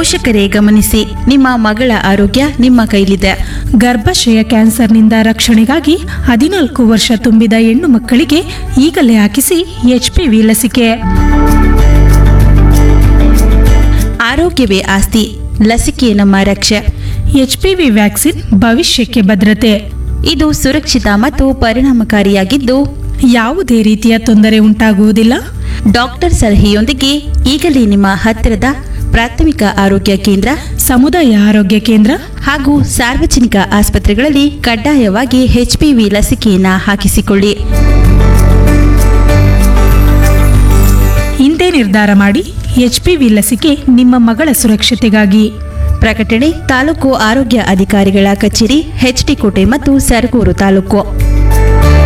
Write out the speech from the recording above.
ಪೋಷಕರೇ ಗಮನಿಸಿ ನಿಮ್ಮ ಮಗಳ ಆರೋಗ್ಯ ನಿಮ್ಮ ಕೈಲಿದೆ ಗರ್ಭಾಶಯ ಕ್ಯಾನ್ಸರ್ನಿಂದ ರಕ್ಷಣೆಗಾಗಿ ಹದಿನಾಲ್ಕು ವರ್ಷ ತುಂಬಿದ ಹೆಣ್ಣು ಮಕ್ಕಳಿಗೆ ಈಗಲೇ ಹಾಕಿಸಿ ಎಚ್ಪಿವಿ ಲಸಿಕೆ ಆರೋಗ್ಯವೇ ಆಸ್ತಿ ಲಸಿಕೆ ನಮ್ಮ ರಕ್ಷೆ ಎಚ್ಪಿವಿ ವ್ಯಾಕ್ಸಿನ್ ಭವಿಷ್ಯಕ್ಕೆ ಭದ್ರತೆ ಇದು ಸುರಕ್ಷಿತ ಮತ್ತು ಪರಿಣಾಮಕಾರಿಯಾಗಿದ್ದು ಯಾವುದೇ ರೀತಿಯ ತೊಂದರೆ ಉಂಟಾಗುವುದಿಲ್ಲ ಡಾಕ್ಟರ್ ಸಲಹೆಯೊಂದಿಗೆ ಈಗಲೇ ನಿಮ್ಮ ಹತ್ತಿರದ ಪ್ರಾಥಮಿಕ ಆರೋಗ್ಯ ಕೇಂದ್ರ ಸಮುದಾಯ ಆರೋಗ್ಯ ಕೇಂದ್ರ ಹಾಗೂ ಸಾರ್ವಜನಿಕ ಆಸ್ಪತ್ರೆಗಳಲ್ಲಿ ಕಡ್ಡಾಯವಾಗಿ ಎಚ್ಪಿವಿ ಲಸಿಕೆಯನ್ನು ಹಾಕಿಸಿಕೊಳ್ಳಿ ಇಂದೇ ನಿರ್ಧಾರ ಮಾಡಿ ಎಚ್ಪಿವಿ ಲಸಿಕೆ ನಿಮ್ಮ ಮಗಳ ಸುರಕ್ಷತೆಗಾಗಿ ಪ್ರಕಟಣೆ ತಾಲೂಕು ಆರೋಗ್ಯ ಅಧಿಕಾರಿಗಳ ಕಚೇರಿ ಎಚ್ಡಿ ಕೋಟೆ ಮತ್ತು ಸರಗೂರು ತಾಲೂಕು